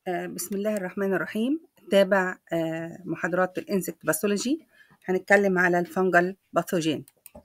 آه، بسم الله الرحمن الرحيم تابع آه، محاضرات الانسكت باثولوجي هنتكلم على الفنجل باثوجين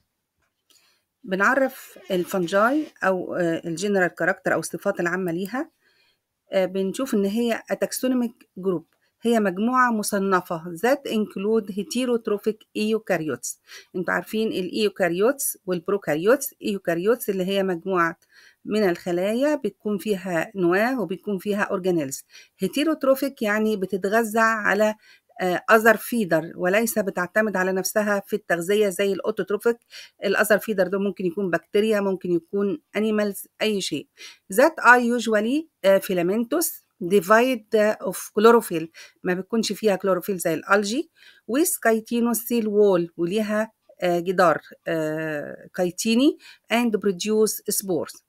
بنعرف الفنجاي او الجنرال كاركتر او الصفات العامه ليها آه، بنشوف ان هي اتاكسونوميك جروب هي مجموعة مصنفة ذات include heterotrophic eukaryotes انتوا عارفين الايوكاريوتس والبروكاريوتس ايوكاريوتس اللي هي مجموعة من الخلايا بتكون فيها نواة وبيكون فيها اورجانيلز هيتيروتروفيك يعني بتتغذى على اذر فيدر وليس بتعتمد على نفسها في التغذيه زي الاوتوتروفيك الاذر فيدر ده ممكن يكون بكتيريا ممكن يكون انيمالز اي شيء ذات ار يوجوالي فيلامنتوس ديفايد اوف كلوروفيل ما بتكونش فيها كلوروفيل زي الالجي ويز كايتينوسيل وول وليها جدار كايتيني and produce spores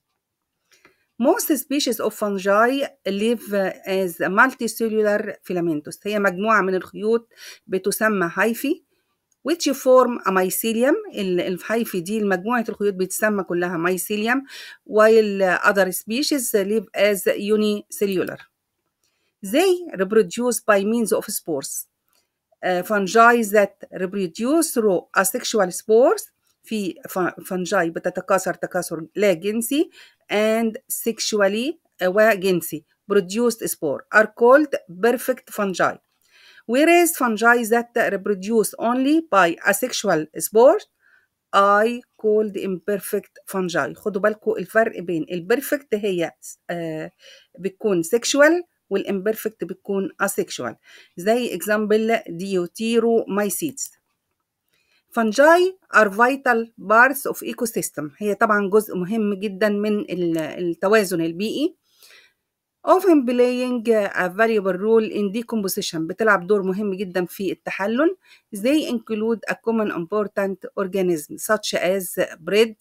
Most species of fungi live as multicellular filamentous هي مجموعة من الخيوط بتسمى هايفي which form a mycelium الهايفي دي مجموعة الخيوط بتسمى كلها mycelium while other species live as unicellular they reproduce by means of spores uh, fungi that reproduce through asexual spores في فنجاي بتتكاثر تكاثر لا جنسي and sexually وجنسي produced spore are called perfect fungi whereas fungi that reproduce only by asexual spores I called imperfect fungi خدوا بالكم الفرق بين البرفكت هي آه بتكون sexual والimperfect بتكون asexual زي example ديوتيرومايسيتس fungi are vital parts of ecosystem هي طبعا جزء مهم جدا من التوازن البيئي often playing a valuable role in decomposition بتلعب دور مهم جدا في التحلل they include a common important organism such as bread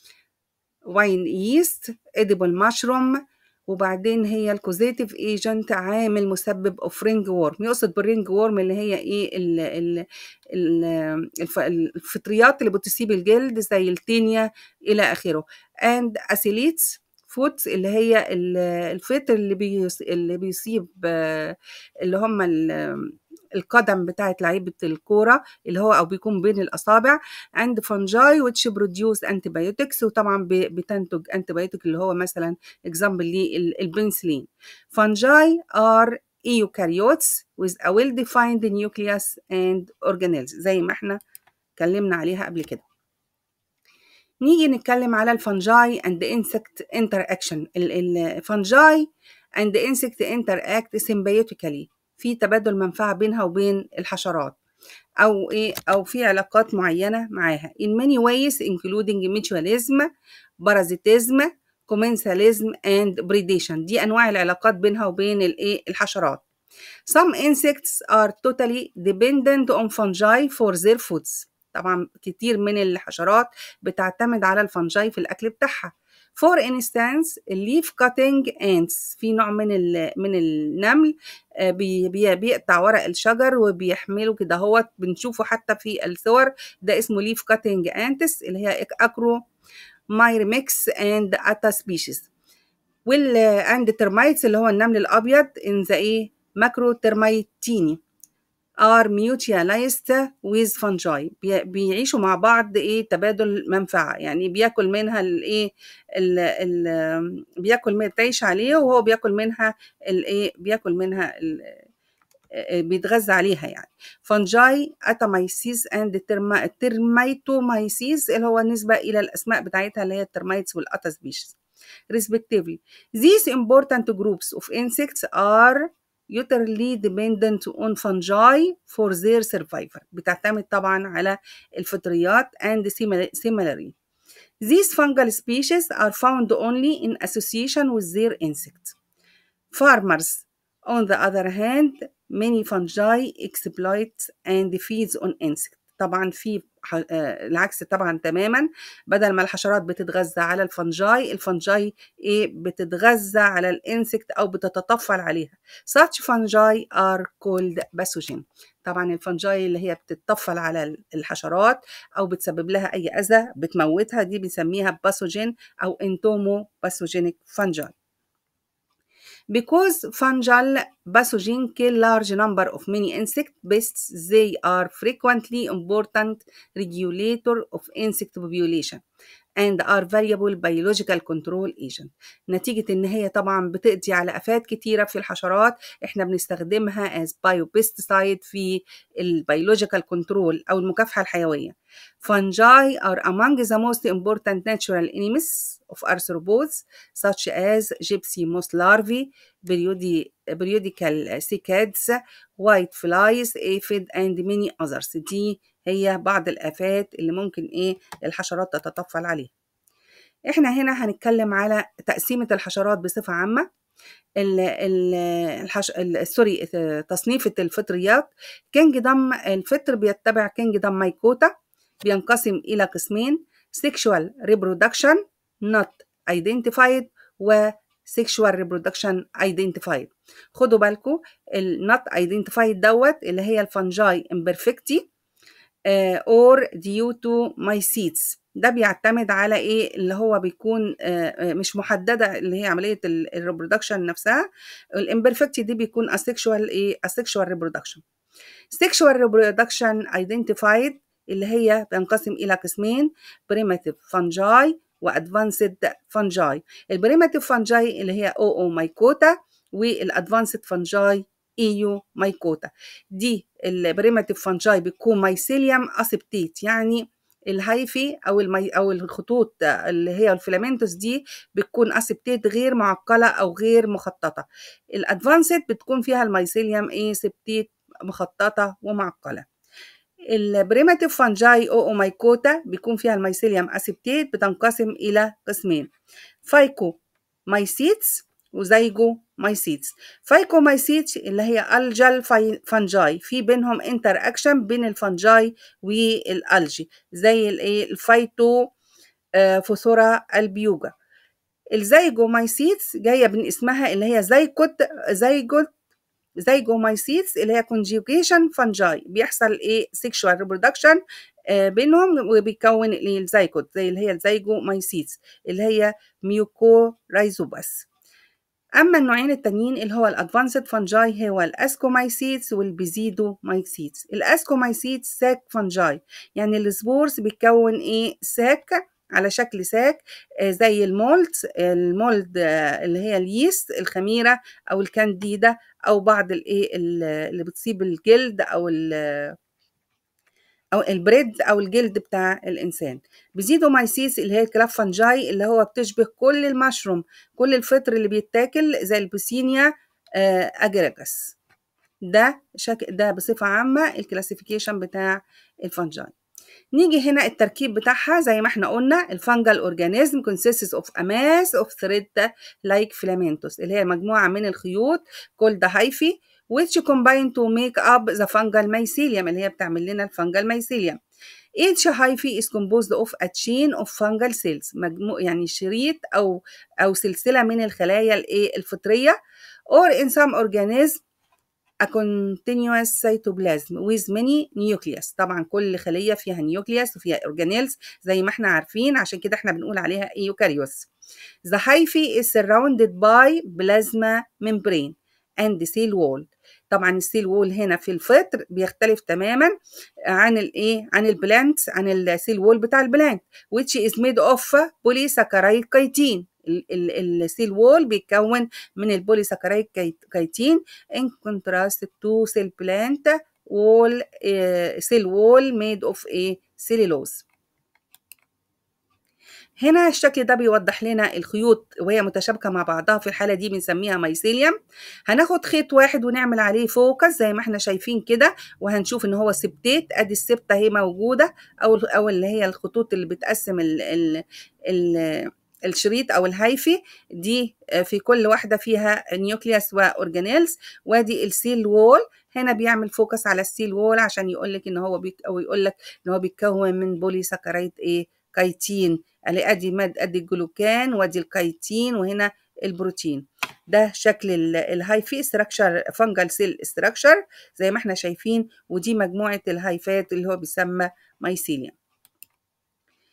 wine yeast edible mushroom وبعدين هي الكوزيتيف ايجنت عامل مسبب اوف رينج وورم يقصد بالرينج وورم اللي هي ايه ال ال ال الفطريات اللي بتصيب الجلد زي التينيا الى اخره اند اسيليتس فوتس اللي هي الفطر اللي بيص... اللي بيصيب اللي هم القدم بتاعت لعيبه الكوره اللي هو او بيكون بين الاصابع عند فنجاي which produce antibiotics وطبعا بتنتج antibiotic اللي هو مثلا example للبنسلين fungi are eukaryotes with a well defined nucleus and organelles زي ما احنا اتكلمنا عليها قبل كده نيجي نتكلم على الفنجاي and insect interaction الفنجاي and insect interact symbiotically في تبادل منفعة بينها وبين الحشرات أو إيه أو في علاقات معينة معاها in many ways including mutualism parasitism commensalism and predation دي أنواع العلاقات بينها وبين الإيه الحشرات some insects are totally dependent on fungi for their foods طبعا كتير من الحشرات بتعتمد على الفنجاي في الأكل بتاعها For instance, leaf cutting ants في نوع من من النمل بي بي بيقطع ورق الشجر وبيحمله كده هو بنشوفه حتى في الصور ده اسمه leaf cutting ants اللي هي اكرو مايرميكس اند اتا سبيشيز وال اند termites اللي هو النمل الابيض ان ذا ايه ماكرو ترمايتيني are mutualized with fungi بيعيشوا مع بعض ايه تبادل منفعه يعني بياكل منها الايه ال ال بياكل من بتعيش عليه وهو بياكل منها الايه بياكل منها ال بيتغذى عليها يعني فنجاي اتاميسيس اند ترميتومايسيس اللي هو نسبه الى الاسماء بتاعتها اللي هي الترميتس والاتا سبيشيز respectively these important groups of insects are utterly dependent on fungi for their survival بتعتمد طبعا على الفطريات and similarly these fungal species are found only in association with their insects farmers on the other hand many fungi exploit and feeds on insects طبعا في العكس طبعا تماما بدل ما الحشرات بتتغذى على الفنجاي الفنجاي ايه بتتغذى على الانسكت او بتتطفل عليها such fungi are called pathogen طبعا الفنجاي اللي هي بتتطفل على الحشرات او بتسبب لها اي اذى بتموتها دي بنسميها باثوجين او انتومو باثوجينيك فنجاي because fungal pathogen kill large number of many insect pests they are frequently important regulator of insect population and are variable biological control agent نتيجة إن هي طبعا بتقضي على آفات كتيرة في الحشرات إحنا بنستخدمها as biopesticide في البيولوجيكال كنترول أو المكافحة الحيوية Fungi are among the most important natural enemies of arthropods such as gypsy moth larvae, periodi- periodical cicads, white flies, aphid and many others. دي هي بعض الآفات اللي ممكن إيه الحشرات تتطفل عليها. إحنا هنا هنتكلم على تقسيمة الحشرات بصفة عامة. ال ال الحش... ال... سوري تصنيفة الفطريات كينجدم الفطر بيتبع كينجدم مايكوتا بينقسم إلى قسمين sexual reproduction not identified و sexual reproduction identified خدوا بالكم ال not identified دوت اللي هي الفنجاي imperfecti or due to mycetes ده بيعتمد على ايه اللي هو بيكون مش محدده اللي هي عمليه الريبرودكشن نفسها الامبرفكت دي بيكون asexual ايه asexual reproduction sexual reproduction identified اللي هي بينقسم الى قسمين primitive fungi وادفانسد fungi البريماتيف fungi اللي هي او او مايكوتا والادفانسد fungi ايو مايكوتا دي البريماتيف فانجاي بتكون مايسيليوم اسبتيت يعني الهايفي او المي او الخطوط اللي هي الفيلامنتوس دي بتكون اسبتيت غير معقله او غير مخططه الادفانسد بتكون فيها الميسيليوم ايه سبتيت مخططه ومعقله البريماتيف فانجاي او اومايكوتا بيكون فيها الميسيليوم اسبتيت بتنقسم الى قسمين فايكو مايسيتس وزيجو مايسيتس فايكو مايسيتس اللي هي الجل فانجاي في بينهم انتر اكشن بين الفانجاي والالجي زي الايه الفايتو فوثورا البيوجا الزيجومايسيتس جايه من اسمها اللي هي زيكوت زيجوت زيجومايسيتس اللي هي conjugation fungi بيحصل ايه sexual reproduction آه بينهم وبيكون الزيكوت زي اللي هي الزيجومايسيتس اللي هي ميوكورايزوباس اما النوعين التانيين اللي هو الادفانسد فانجاي هو الاسكومايسيتس والبيزيدومايسيتس الاسكومايسيتس ساك فانجاي يعني السبورز بيكون ايه ساك على شكل ساك زي المولد المولد اللي هي اليست الخميره او الكانديدا او بعض الايه اللي بتصيب الجلد او او البريد او الجلد بتاع الانسان بيزيدومايسيس اللي هي الكلاف فانجاي اللي هو بتشبه كل المشروم كل الفطر اللي بيتاكل زي البوسينيا اجريجس ده شك... ده بصفه عامه الكلاسيفيكيشن بتاع الفانجاي نيجي هنا التركيب بتاعها زي ما احنا قلنا الفانجل اورجانيزم consists of a mass of thread like filamentous اللي هي مجموعه من الخيوط called hyphae which combine to make up the fungal mycelium اللي هي بتعمل لنا الفانجل mycelium Each hyphae is composed of a chain of fungal cells مجموع يعني شريط أو أو سلسلة من الخلايا الإيه الفطرية or in some organism a continuous cytoplasm with many nucleus طبعا كل خلية فيها نيوكليوس وفيها organelles زي ما احنا عارفين عشان كده احنا بنقول عليها eukaryotes The hyphae is surrounded by plasma membrane and cell wall طبعا السيل وول هنا في الفطر بيختلف تماما عن الايه عن البلانت عن السيل وول بتاع البلانت which is made of polysaccharide chitin السيل وول بيتكون من البوليساكرايد كايتين in contrast to cell plant wall uh, cell wall made of a cellulose هنا الشكل ده بيوضح لنا الخيوط وهي متشابكه مع بعضها في الحاله دي بنسميها مايسيليوم هناخد خيط واحد ونعمل عليه فوكس زي ما احنا شايفين كده وهنشوف ان هو سبتيت ادي السبته اهي موجوده او او اللي هي الخطوط اللي بتقسم ال ال ال الشريط او الهايفي دي في كل واحده فيها نيوكليوس واورجانيلز وادي السيل وول هنا بيعمل فوكس على السيل وول عشان يقول لك ان هو بيك او يقول لك ان هو بيتكون من بولي ساكرايد ايه كايتين اللي ادي ماد ادي الجلوكان وادي الكايتين وهنا البروتين ده شكل الهايفي ستراكشر فانجل سيل ستراكشر زي ما احنا شايفين ودي مجموعه الهايفات اللي هو بيسمى مايسيليوم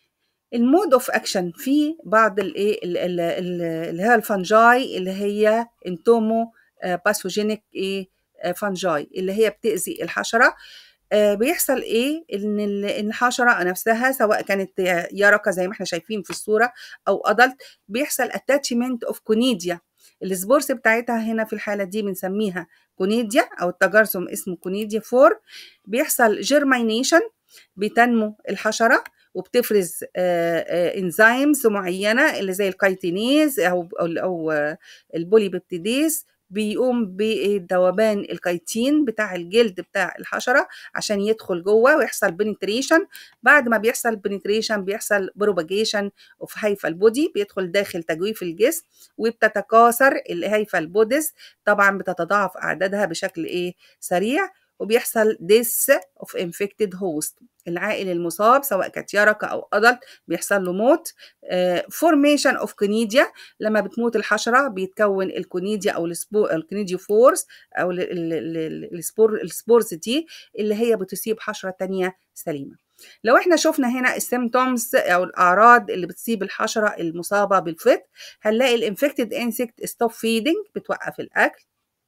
المود اوف اكشن في بعض الايه ال- ال- ال- اللي هي الفنجاي اللي هي انتومو باثوجينيك ايه فانجاي اللي هي بتأذي الحشرة آه، بيحصل ايه ان ال- إن الحشره نفسها سواء كانت يرقه زي ما احنا شايفين في الصوره او ادلت بيحصل اتاتشمنت اوف كونيديا السبورس بتاعتها هنا في الحاله دي بنسميها كونيديا او التجرثم اسمه كونيديا فور بيحصل جيرمينيشن بتنمو الحشره وبتفرز انزيمز معينه اللي زي الكايتينيز او او, أو آه، البوليبيبتيديز بيقوم بذوبان الكيتين بتاع الجلد بتاع الحشره عشان يدخل جوه ويحصل بنتريشن بعد ما بيحصل بنتريشن بيحصل بروباجيشن اوف هيفا البودي بيدخل داخل تجويف الجسم وبتتكاثر الهيفا البوديز طبعا بتتضاعف اعدادها بشكل ايه سريع وبيحصل ديس اوف انفكتد هوست العائل المصاب سواء كانت يرقه او ادلت بيحصل له موت فورميشن اوف كونيديا لما بتموت الحشره بيتكون الكونيديا او السبور الكونيديا فورس او ال- ال- ال- السبور السبورز دي اللي هي بتصيب حشره تانية سليمه لو احنا شفنا هنا السيمتومز او الاعراض اللي بتصيب الحشره المصابه بالفت هنلاقي الانفكتد انسكت ستوب فيدنج بتوقف الاكل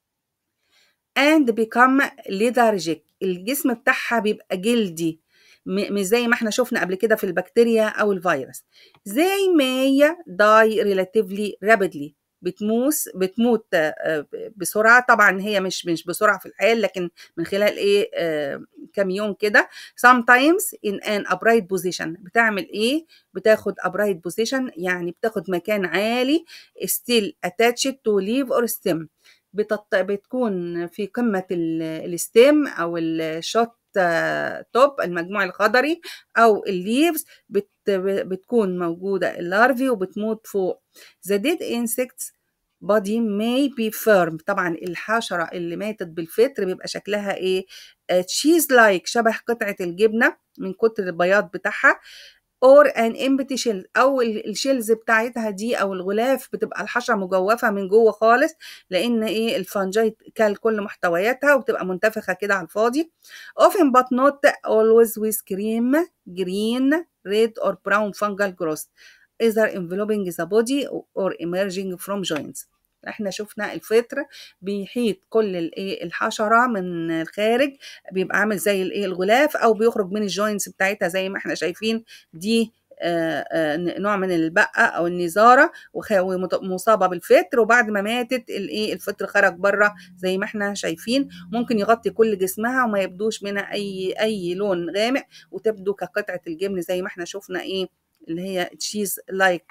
and become lethargic الجسم بتاعها بيبقى جلدي م- مش زي ما احنا شفنا قبل كده في البكتيريا او الفيروس زي ما هي die relatively rapidly بتموس بتموت آه، بسرعه طبعا هي مش مش بسرعه في الحال لكن من خلال ايه آه، كام يوم كده sometimes in an upright position بتعمل ايه بتاخد upright position يعني بتاخد مكان عالي still attached to leaf or stem بتط... بتكون في قمة ال- الستيم أو الشوت توب المجموع الخضري أو الليفز بت... بتكون موجودة اللارفي وبتموت فوق The dead insects body may be firm طبعا الحشرة اللي ماتت بالفطر بيبقى شكلها ايه تشيز لايك شبه قطعة الجبنة من كتر البياض بتاعها or an empty shell او ال- الشيلز بتاعتها دي او الغلاف بتبقى الحشره مجوفه من جوه خالص لان ايه الفانجاي كل كل محتوياتها وبتبقى منتفخه كده على الفاضي often but not always with cream green red or brown fungal growth either enveloping the body or emerging from joints احنا شفنا الفطر بيحيط كل الايه الحشره من الخارج بيبقى عامل زي الايه الغلاف او بيخرج من الجوينتس بتاعتها زي ما احنا شايفين دي آه، آه، نوع من البقه او النزاره وخ- ومت- ومصابه بالفطر وبعد ما ماتت الايه الفطر خرج بره زي ما احنا شايفين ممكن يغطي كل جسمها وما يبدوش منها اي اي لون غامق وتبدو كقطعه الجبن زي ما احنا شفنا ايه اللي هي تشيز لايك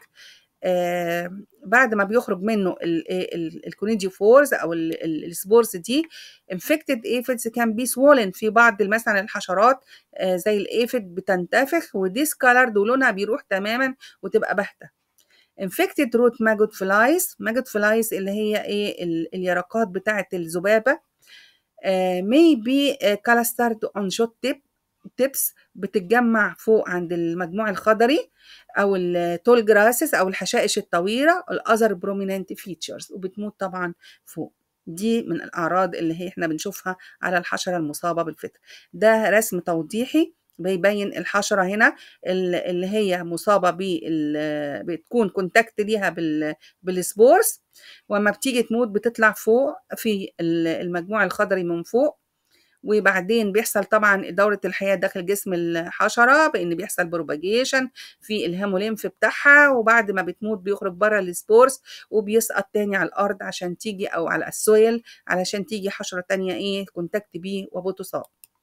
آه بعد ما بيخرج منه الكونيديو فورز او ال- ال- السبورز دي infected aphids can be swollen في بعض مثلا الحشرات آه زي الافيد بتنتفخ وديسكالرد ولونها بيروح تماما وتبقى باهته infected root maggot flies maggot flies اللي هي ايه ال- اليرقات بتاعه الذبابه آه may be آه، clustered on shot tip tips بتتجمع فوق عند المجموع الخضري او التول جراسس او الحشائش الطويله الاذر بروميننت فيتشرز وبتموت طبعا فوق دي من الاعراض اللي هي احنا بنشوفها على الحشره المصابه بالفطر ده رسم توضيحي بيبين الحشره هنا ال- اللي هي مصابه بال بتكون كونتاكت ليها بال بالسبورس وما بتيجي تموت بتطلع فوق في ال- المجموع الخضري من فوق وبعدين بيحصل طبعا دورة الحياة داخل جسم الحشرة بإن بيحصل بروباجيشن في الهيموليمف بتاعها وبعد ما بتموت بيخرج بره السبورس وبيسقط تاني على الأرض عشان تيجي أو على السويل علشان تيجي حشرة تانية إيه كونتاكت بيه وبتصاب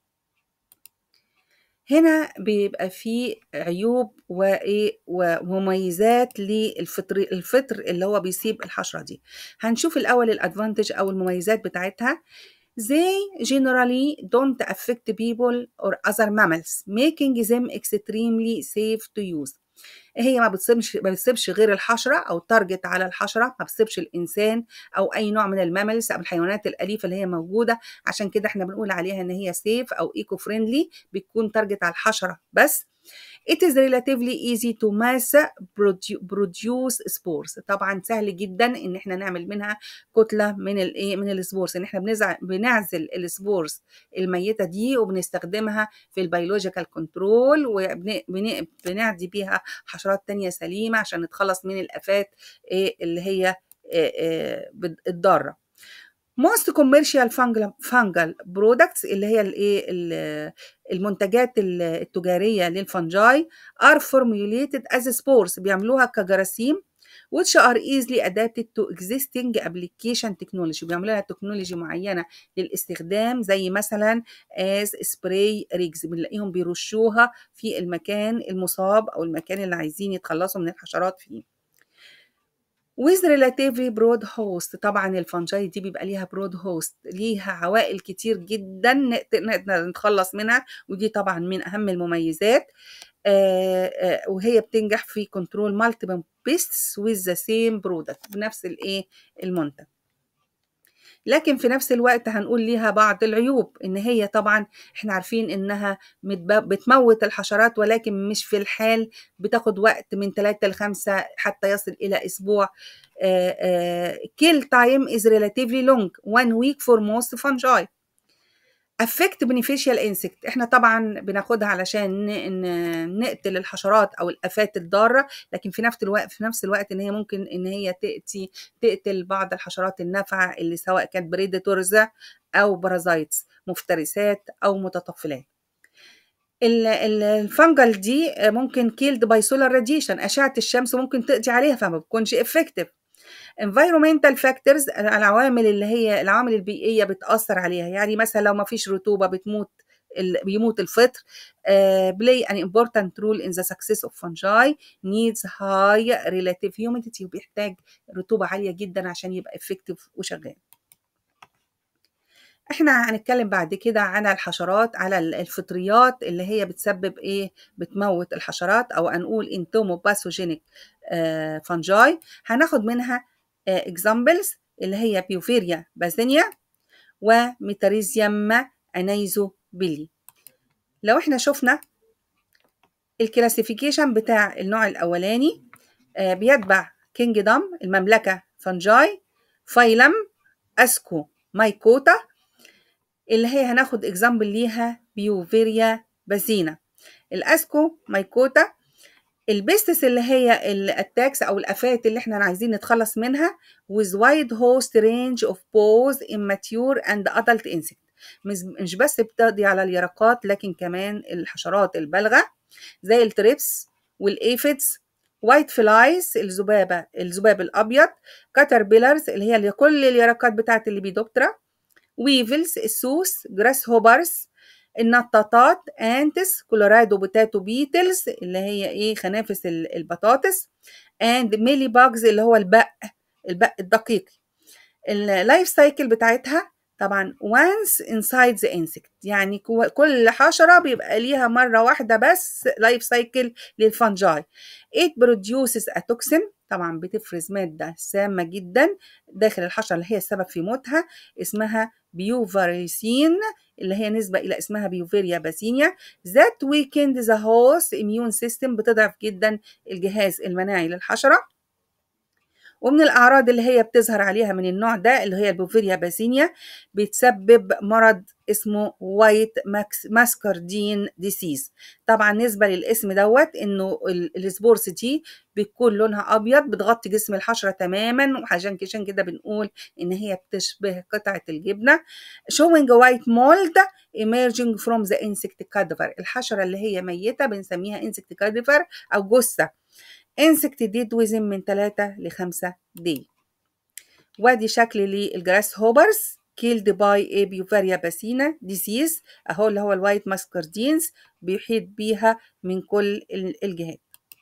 هنا بيبقى فيه عيوب وايه ومميزات للفطر الفطر اللي هو بيصيب الحشره دي هنشوف الاول الادفانتج او المميزات بتاعتها They generally don't affect people or other mammals, making them extremely safe to use. هي ما بتصيبش ما بتصيبش غير الحشره او تارجت على الحشره ما بتصيبش الانسان او اي نوع من الماملز او الحيوانات الاليفه اللي هي موجوده عشان كده احنا بنقول عليها ان هي سيف او ايكو فريندلي بتكون تارجت على الحشره بس It is relatively easy to mass produce spores طبعا سهل جدا ان احنا نعمل منها كتله من الايه من السبورز ان احنا بنزع بنعزل السبورز الميته دي وبنستخدمها في البيولوجيكال كنترول وبنعدي بيها حشرات تانية سليمه عشان نتخلص من الافات إيه اللي هي إيه الضاره most commercial fungal, fungal products اللي هي الايه المنتجات التجاريه للفنجاي are formulated as spores بيعملوها كجراثيم which are easily adapted to existing application technology بيعملوا لها تكنولوجي معينه للاستخدام زي مثلا as spray rigs بنلاقيهم بيرشوها في المكان المصاب او المكان اللي عايزين يتخلصوا من الحشرات فيه with relatively broad host طبعا الفنجاي دي بيبقى ليها broad host ليها عوائل كتير جدا نقدر نتخلص منها ودي طبعا من اهم المميزات آآ آآ وهي بتنجح في كنترول multiple pests with the same product بنفس الايه المنتج لكن في نفس الوقت هنقول ليها بعض العيوب ان هي طبعا احنا عارفين انها بتموت الحشرات ولكن مش في الحال بتاخد وقت من 3 ل 5 حتى يصل الى اسبوع kill time is relatively long one week for most fungi affect beneficial insect احنا طبعا بناخدها علشان نقتل الحشرات او الافات الضاره لكن في نفس الوقت في نفس الوقت ان هي ممكن ان هي تاتي تقتل بعض الحشرات النافعه اللي سواء كانت بريداتورز او بارازايتس مفترسات او متطفلات الفنجل دي ممكن كيلد باي سولار راديشن اشعه الشمس ممكن تقضي عليها فما بتكونش افكتيف environmental factors العوامل اللي هي العوامل البيئيه بتاثر عليها يعني مثلا لو ما فيش رطوبه بتموت بيموت الفطر uh, play an important role in the success of fungi needs high relative humidity وبيحتاج رطوبه عاليه جدا عشان يبقى effective وشغال احنا هنتكلم بعد كده على الحشرات على الفطريات اللي هي بتسبب ايه بتموت الحشرات او هنقول انتوموباثوجينيك فانجاي هناخد منها اكزامبلز اللي هي بيوفيريا بازينيا وميتاريزيوم انايزو بيلي لو احنا شفنا الكلاسيفيكيشن بتاع النوع الاولاني بيتبع كينجدم المملكه فانجاي فايلم اسكو مايكوتا اللي هي هناخد اكزامبل ليها بيوفيريا بازينا الاسكو مايكوتا البيستس اللي هي الاتاكس او الافات اللي احنا عايزين نتخلص منها with wide host range of both immature and adult insect مش بس بتقضي على اليرقات لكن كمان الحشرات البالغه زي التريبس والايفيدز وايت فلايز الذبابه الذباب الابيض كاتربيلرز اللي هي كل اليرقات بتاعت الليبيدوبترا ويفلز السوس جراس هوبرز النطاطات انتس كولورادو بوتاتو بيتلز اللي هي ايه خنافس البطاطس اند ميلي باجز اللي هو البق البق الدقيق اللايف سايكل بتاعتها طبعا once inside the insect يعني كل حشرة بيبقى ليها مرة واحدة بس لايف سايكل للفنجاي it produces a toxin طبعا بتفرز مادة سامة جدا داخل الحشرة اللي هي السبب في موتها اسمها بيوفاريسين اللي هي نسبة إلى اسمها بيوفيريا باسينيا that weakened the host immune system بتضعف جدا الجهاز المناعي للحشرة ومن الأعراض اللي هي بتظهر عليها من النوع ده اللي هي البوفيريا باسينيا بتسبب مرض اسمه وايت ماسكاردين ديسيز طبعا نسبة للاسم دوت انه السبورس دي بتكون لونها ابيض بتغطي جسم الحشرة تماما وعشان عشان كده بنقول ان هي بتشبه قطعة الجبنة showing white mold emerging from the insect cadaver الحشرة اللي هي ميتة بنسميها insect cadaver او جثة insect dead within من 3 ل 5 day وادي شكل للجراس هوبرز killed by a Beauveria basina disease اهو اللي هو الوايت ماسكاردينز بيحيط بيها من كل الجهات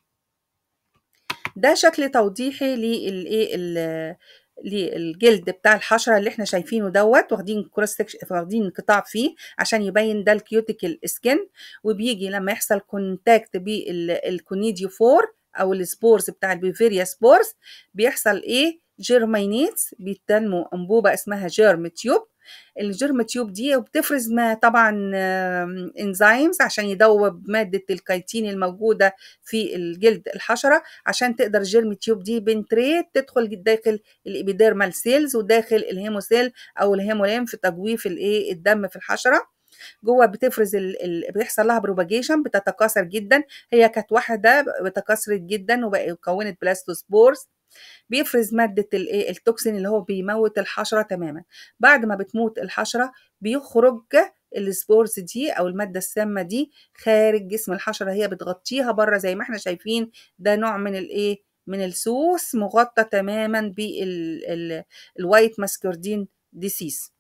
ده شكل توضيحي للايه للجلد بتاع الحشره اللي احنا شايفينه دوت واخدين كروس واخدين قطاع فيه عشان يبين ده الكيوتيكال سكين وبيجي لما يحصل كونتاكت بالكونيديو فور او السبورز بتاع البيفيريا سبورز بيحصل ايه جيرمينيتس بيتنمو انبوبه اسمها جيرم تيوب الجيرم تيوب دي وبتفرز ما طبعا انزيمز عشان يدوب ماده الكيتين الموجوده في الجلد الحشره عشان تقدر الجيرم تيوب دي بنتريت تدخل داخل الابيديرمال سيلز وداخل الهيموسيل او الهيموليم في تجويف الايه الدم في الحشره جوه بتفرز ال... ال... بيحصل لها بروباجيشن بتتكاثر جدا هي كانت واحده بتكاثرت جدا وكونت بلاستوسبورز بيفرز مادة التوكسين اللي هو بيموت الحشرة تماما بعد ما بتموت الحشرة بيخرج السبورز دي او الماده السامه دي خارج جسم الحشره هي بتغطيها بره زي ما احنا شايفين ده نوع من الايه من السوس مغطى تماما بالوايت ماسكوردين ديسيس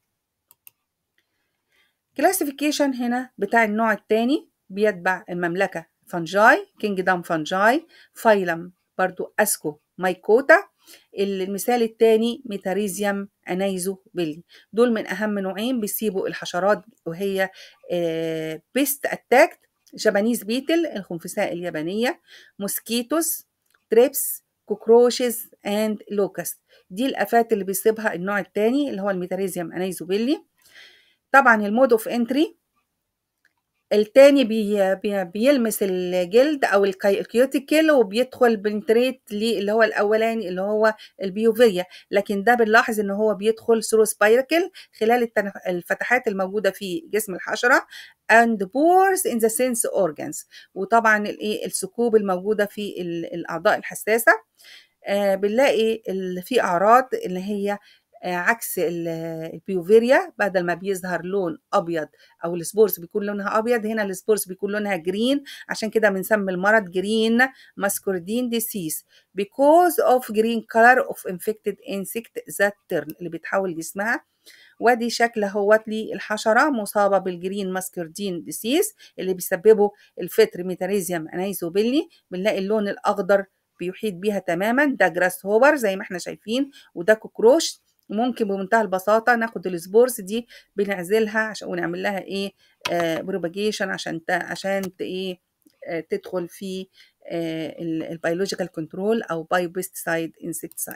كلاسيفيكيشن هنا بتاع النوع الثاني بيتبع المملكه فانجاي كينجدام فانجاي فايلم برضو اسكو مايكوتا المثال الثاني ميتاريزيوم انايزو بيلي دول من اهم نوعين بيسيبوا الحشرات وهي بيست اتاكت جابانيز بيتل الخنفساء اليابانيه موسكيتوس تريبس كوكروشز اند لوكاست دي الافات اللي بيصيبها النوع الثاني اللي هو الميتاريزيوم انايزو بيلي طبعا المود اوف انتري التاني بي بي بيلمس الجلد او الكيوتيكل وبيدخل بنتريت اللي هو الاولاني اللي هو البيوفيريا لكن ده بنلاحظ ان هو بيدخل ثرو سبايركل خلال الفتحات الموجوده في جسم الحشره and pores in the sense organs وطبعا الايه الثقوب الموجوده في الاعضاء الحساسه آه بنلاقي في اعراض اللي هي عكس البيوفيريا بدل ما بيظهر لون ابيض او السبورز بيكون لونها ابيض هنا السبورز بيكون لونها جرين عشان كده بنسمي المرض جرين ماسكوردين ديسيس because of green color of infected insect that turn اللي بيتحول جسمها وادي شكل اهوت للحشره مصابه بالجرين ماسكوردين ديسيس اللي بيسببه الفتر ميتاريزيوم انايزوبيلي بنلاقي اللون الاخضر بيحيط بيها تماما ده جراس هوبر زي ما احنا شايفين وده كوكروش وممكن بمنتهى البساطة ناخد السبورز دي بنعزلها عشان ونعمل لها ايه آه بروباجيشن عشان عشان ايه آه تدخل في آه البيولوجيكال كنترول او بايو بيستسايد انسكتسايد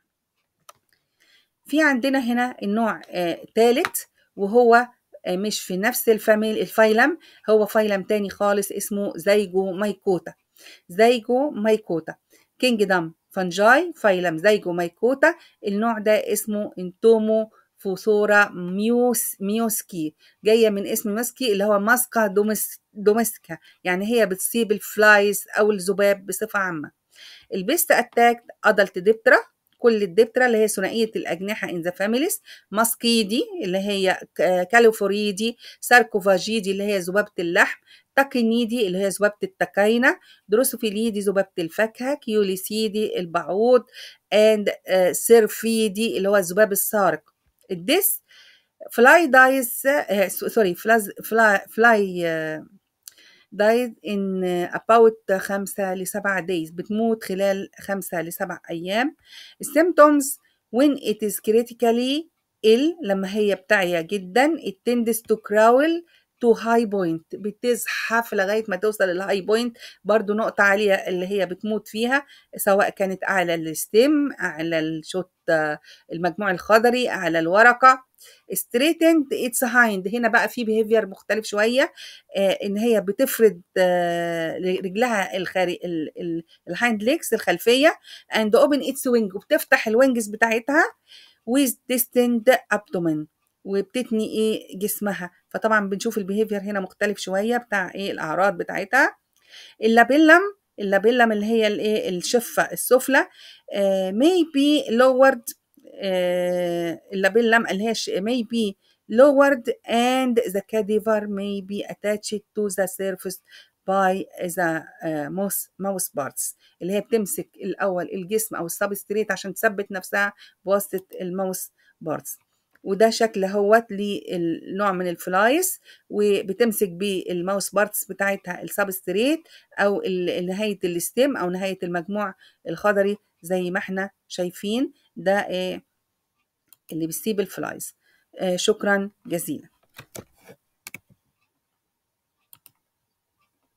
في عندنا هنا النوع ثالث وهو مش في نفس الفاميل الفايلم هو فايلم تاني خالص اسمه زيجو مايكوتا زيجو مايكوتا كينجدم فانجاي فايلم زيجو مايكوتا النوع ده اسمه انتومو فوثورا ميوس ميوسكي جاية من اسم ماسكي اللي هو ماسكا دومس دوميستيكا يعني هي بتصيب الفلايز أو الذباب بصفة عامة البيست أتاك أدلت ديبترا كل الدبترا اللي هي ثنائية الأجنحة in the families ماسكيدي اللي هي كاليفوريدي ساركوفاجيدي اللي هي ذبابة اللحم تاكينيدي اللي هي ذبابة التكاينة دروسوفيليدي ذبابة الفاكهة كيوليسيدي البعوض and uh, سيرفيدي اللي هو الذباب السارق الدس فلاي دايز سوري فلاي فلاي died in about خمسة لسبعة days بتموت خلال خمسة لسبع أيام symptoms when it is critically ill لما هي بتعيا جدا it tends to crawl to high point بتزحف لغاية ما توصل للهاي بوينت برضو نقطة عالية اللي هي بتموت فيها سواء كانت أعلى الستيم أعلى الشوت المجموع الخضري أعلى الورقة straightened its hind هنا بقى في behavior مختلف شوية آه إن هي بتفرد آه رجلها الخارج الهايند ليكس الخلفية and open its wing وبتفتح الوينجز بتاعتها with distended abdomen وبتتني ايه جسمها فطبعا بنشوف البيهيفير هنا مختلف شويه بتاع ايه الاعراض بتاعتها اللابيلم اللابيلم اللي هي الايه الشفه السفلى آه may be lowered آه اللابيلم اللي هي may be lowered and the cadaver may be attached to the surface by the uh, mouse, mouse parts اللي هي بتمسك الاول الجسم او السبستريت عشان تثبت نفسها بواسطه الماوس بارتس وده شكل اهوت للنوع من الفلايس وبتمسك بالماوس بارتس بتاعتها السبستريت او نهايه الستيم او نهايه المجموع الخضري زي ما احنا شايفين ده ايه اللي بيسيب الفلايز آه شكرا جزيلا